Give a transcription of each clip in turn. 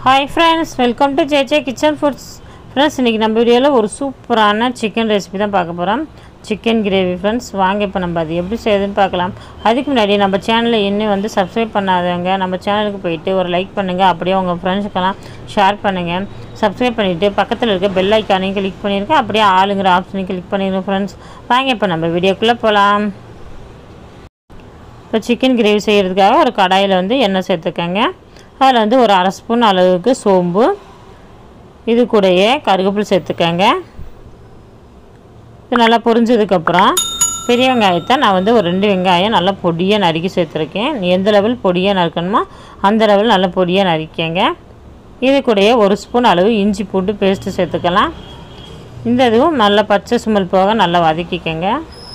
hi friends welcome to JJ kitchen foods friends இன்றைக்கி நம்ம வீடியோவில் ஒரு சூப்பரான சிக்கன் ரெசிபி தான் பார்க்க போகிறோம் சிக்கன் கிரேவி ஃப்ரெண்ட்ஸ் வாங்க இப்போ நம்ம அது எப்படி செய்யுதுன்னு பார்க்கலாம் அதுக்கு முன்னாடி நம்ம சேனலில் இன்னும் வந்து சப்ஸ்கிரைப் பண்ணாதவங்க நம்ம சேனலுக்கு போயிட்டு ஒரு லைக் பண்ணுங்கள் அப்படியே உங்கள் ஃப்ரெண்ட்ஸுக்கெல்லாம் ஷேர் பண்ணுங்கள் சப்ஸ்கிரைப் பண்ணிவிட்டு பக்கத்தில் இருக்க பெல் ஐக்கானையும் கிளிக் பண்ணியிருக்கேன் அப்படியே ஆளுங்கிற ஆப்ஷனையும் கிளிக் பண்ணிடுங்க ஃப்ரெண்ட்ஸ் வாங்க இப்போ நம்ம வீடியோக்குள்ளே போகலாம் இப்போ சிக்கன் கிரேவி செய்கிறதுக்காக ஒரு கடாயில் வந்து எண்ணெய் சேர்த்துக்கங்க அதில் வந்து ஒரு அரை ஸ்பூன் அளவுக்கு சோம்பு இது கூடயே கருவேப்பிலை சேர்த்துக்கங்க இது நல்லா பொரிஞ்சதுக்கப்புறம் பெரிய வெங்காயத்தை நான் வந்து ஒரு ரெண்டு வெங்காயம் நல்லா பொடியாக நறுக்கி சேர்த்துருக்கேன் எந்த லெவல் பொடியாக நறுக்கணுமோ அந்த லெவல் நல்லா பொடியாக நறுக்கிங்க இது கூடயே ஒரு ஸ்பூன் அளவு இஞ்சி பூண்டு பேஸ்ட்டு சேர்த்துக்கலாம் இந்த இதுவும் நல்லா பச்சை சுமல் போக நல்லா வதக்கிக்கங்க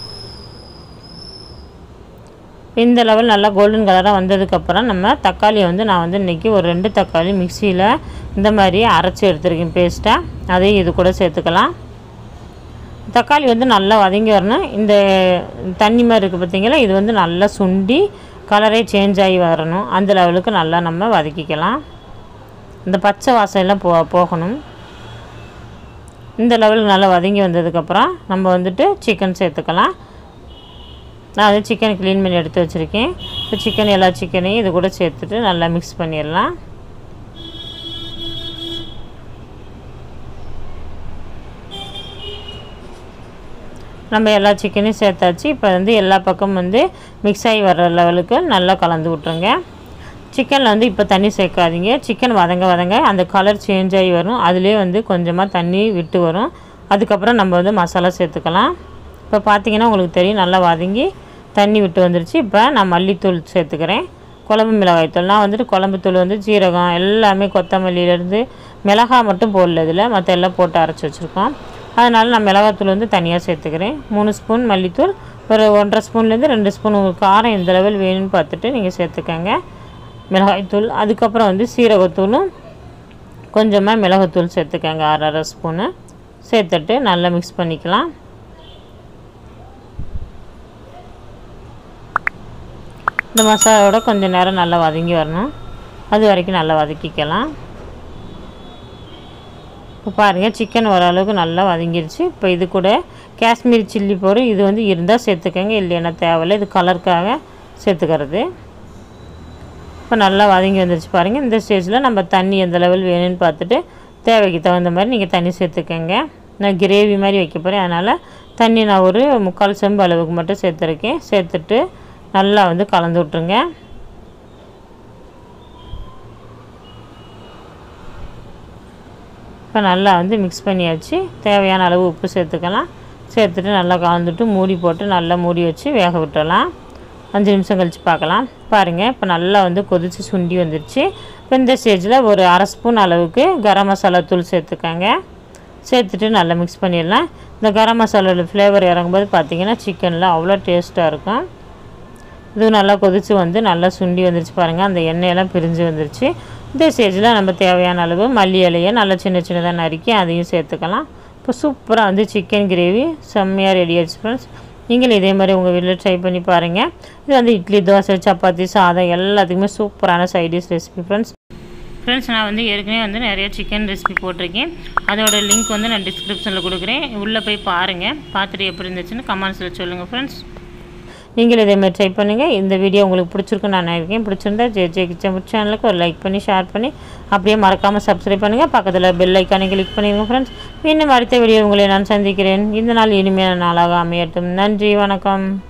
இந்த லெவல் நல்லா கோல்டன் கலராக வந்ததுக்கப்புறம் நம்ம தக்காளியை வந்து நான் வந்து இன்றைக்கி ஒரு ரெண்டு தக்காளி மிக்சியில் இந்த மாதிரி அரைச்சி எடுத்துருக்கேன் பேஸ்ட்டாக அதையும் இது கூட சேர்த்துக்கலாம் தக்காளி வந்து நல்லா வதங்கி வரணும் இந்த தண்ணி மாதிரி இருக்குது பார்த்தீங்களா இது வந்து நல்லா சுண்டி கலரே சேஞ்ச் ஆகி வரணும் அந்த லெவலுக்கு நல்லா நம்ம வதக்கிக்கலாம் இந்த பச்சை வாசனைலாம் போ போகணும் இந்த லெவலுக்கு நல்லா வதங்கி வந்ததுக்கப்புறம் நம்ம வந்துட்டு சிக்கன் சேர்த்துக்கலாம் நான் வந்து சிக்கன் க்ளீன் பண்ணி எடுத்து வச்சுருக்கேன் இப்போ சிக்கன் எல்லா சிக்கனையும் இது கூட சேர்த்துட்டு நல்லா மிக்ஸ் பண்ணிடலாம் நம்ம எல்லா சிக்கனையும் சேர்த்தாச்சு இப்போ வந்து எல்லா பக்கமும் வந்து மிக்ஸ் ஆகி வர்ற லெவலுக்கு நல்லா கலந்து விட்ருங்க சிக்கனில் வந்து இப்போ தண்ணி சேர்க்காதீங்க சிக்கன் வதங்க வதங்க அந்த கலர் சேஞ்ச் ஆகி வரும் அதுலேயே வந்து கொஞ்சமாக தண்ணி விட்டு வரும் அதுக்கப்புறம் நம்ம வந்து மசாலா சேர்த்துக்கலாம் இப்போ பார்த்தீங்கன்னா உங்களுக்கு தெரியும் நல்லா வதங்கி தண்ணி விட்டு வந்துருச்சு இப்போ நான் மல்லித்தூள் சேர்த்துக்கிறேன் குழம்பு மிளகாய்த்தூள் நான் வந்துட்டு குழம்பு தூள் வந்து ஜீரகம் எல்லாமே கொத்தமல்லியிலேருந்து மிளகாய் மட்டும் போடல இதில் மற்ற எல்லாம் போட்டு அரைச்சி வச்சுருக்கோம் அதனால் நான் மிளகாத்தூள் வந்து தனியாக சேர்த்துக்கிறேன் மூணு ஸ்பூன் மல்லித்தூள் ஒரு ஒன்றரை ஸ்பூன்லேருந்து ரெண்டு ஸ்பூன் உங்களுக்கு காரம் எந்த லெவல் வேணும்னு பார்த்துட்டு நீங்கள் சேர்த்துக்கங்க மிளகாய்த்தூள் அதுக்கப்புறம் வந்து சீரகத்தூளும் கொஞ்சமாக மிளகுத்தூள் சேர்த்துக்கங்க அரை அரை ஸ்பூனு சேர்த்துட்டு நல்லா மிக்ஸ் பண்ணிக்கலாம் இந்த மசாலாவோட கொஞ்சம் நேரம் நல்லா வதங்கி வரணும் அது வரைக்கும் நல்லா வதக்கிக்கலாம் இப்போ பாருங்கள் சிக்கன் ஓரளவுக்கு நல்லா வதங்கிருச்சு இப்போ இது கூட காஷ்மீரி சில்லி பவுடர் இது வந்து இருந்தால் சேர்த்துக்கங்க இல்லைன்னா தேவையில்லை இது கலருக்காக சேர்த்துக்கிறது இப்போ நல்லா வதங்கி வந்துருச்சு பாருங்கள் இந்த ஸ்டேஜில் நம்ம தண்ணி எந்த லெவல் வேணும்னு பார்த்துட்டு தேவைக்கு தகுந்த மாதிரி நீங்கள் தண்ணி சேர்த்துக்கங்க நான் கிரேவி மாதிரி வைக்க போகிறேன் அதனால் தண்ணி நான் ஒரு முக்கால் செம்பு அளவுக்கு மட்டும் சேர்த்துருக்கேன் சேர்த்துட்டு நல்லா வந்து கலந்து விட்ருங்க இப்போ நல்லா வந்து மிக்ஸ் பண்ணியாச்சு தேவையான அளவு உப்பு சேர்த்துக்கலாம் சேர்த்துட்டு நல்லா கலந்துட்டு மூடி போட்டு நல்லா மூடி வச்சு வேக விட்டுறலாம் அஞ்சு நிமிஷம் கழித்து பார்க்கலாம் பாருங்கள் இப்போ நல்லா வந்து கொதித்து சுண்டி வந்துருச்சு இப்போ இந்த ஸ்டேஜில் ஒரு அரை ஸ்பூன் அளவுக்கு கரம் மசாலா தூள் சேர்த்துக்கங்க சேர்த்துட்டு நல்லா மிக்ஸ் பண்ணிடலாம் இந்த கரம் மசாலோட ஃப்ளேவர் இறங்கும்போது பார்த்திங்கன்னா சிக்கனில் அவ்வளோ டேஸ்ட்டாக இருக்கும் இது நல்லா கொதித்து வந்து நல்லா சுண்டி வந்துருச்சு பாருங்கள் அந்த எண்ணெயெல்லாம் பிரிஞ்சு வந்துருச்சு இந்த ஸ்டேஜில் நம்ம தேவையான அளவு மல்லி இலையை நல்லா சின்ன சின்னதாக நறுக்கி அதையும் சேர்த்துக்கலாம் இப்போ சூப்பராக வந்து சிக்கன் கிரேவி செம்மையாக ரெடி ஆயிடுச்சு ஃப்ரெண்ட்ஸ் நீங்களும் இதே மாதிரி உங்கள் வீட்டில் ட்ரை பண்ணி பாருங்கள் இது வந்து இட்லி தோசை சப்பாத்தி சாதம் எல்லாத்துக்குமே சூப்பரான சைடிஷ் ரெசிபி ஃப்ரெண்ட்ஸ் ஃப்ரெண்ட்ஸ் நான் வந்து ஏற்கனவே வந்து நிறைய சிக்கன் ரெசிபி போட்டிருக்கேன் அதோட லிங்க் வந்து நான் டிஸ்கிரிப்ஷனில் கொடுக்குறேன் உள்ளே போய் பாருங்கள் பார்த்துட்டு எப்படி இருந்துச்சுன்னு கமெண்ட்ஸில் சொல்லுங்கள் ஃப்ரெண்ட்ஸ் நீங்களும் இதேமாதிரி ட்ரை பண்ணுங்கள் இந்த வீடியோ உங்களுக்கு பிடிச்சிருக்குன்னு நான் நினைக்கிறேன் பிடிச்சிருந்தா ஜே ஜே கிச்சன் சேனலுக்கு ஒரு லைக் பண்ணி ஷேர் பண்ணி அப்படியே மறக்காமல் சப்ஸ்கிரைப் பண்ணுங்கள் பக்கத்தில் பெல் ஐக்கானை கிளிக் பண்ணிடுங்க ஃப்ரெண்ட்ஸ் இன்னும் அடுத்த வீடியோ உங்களை நான் சந்திக்கிறேன் இந்த நாள் இனிமையான நாளாக அமையட்டும் நன்றி வணக்கம்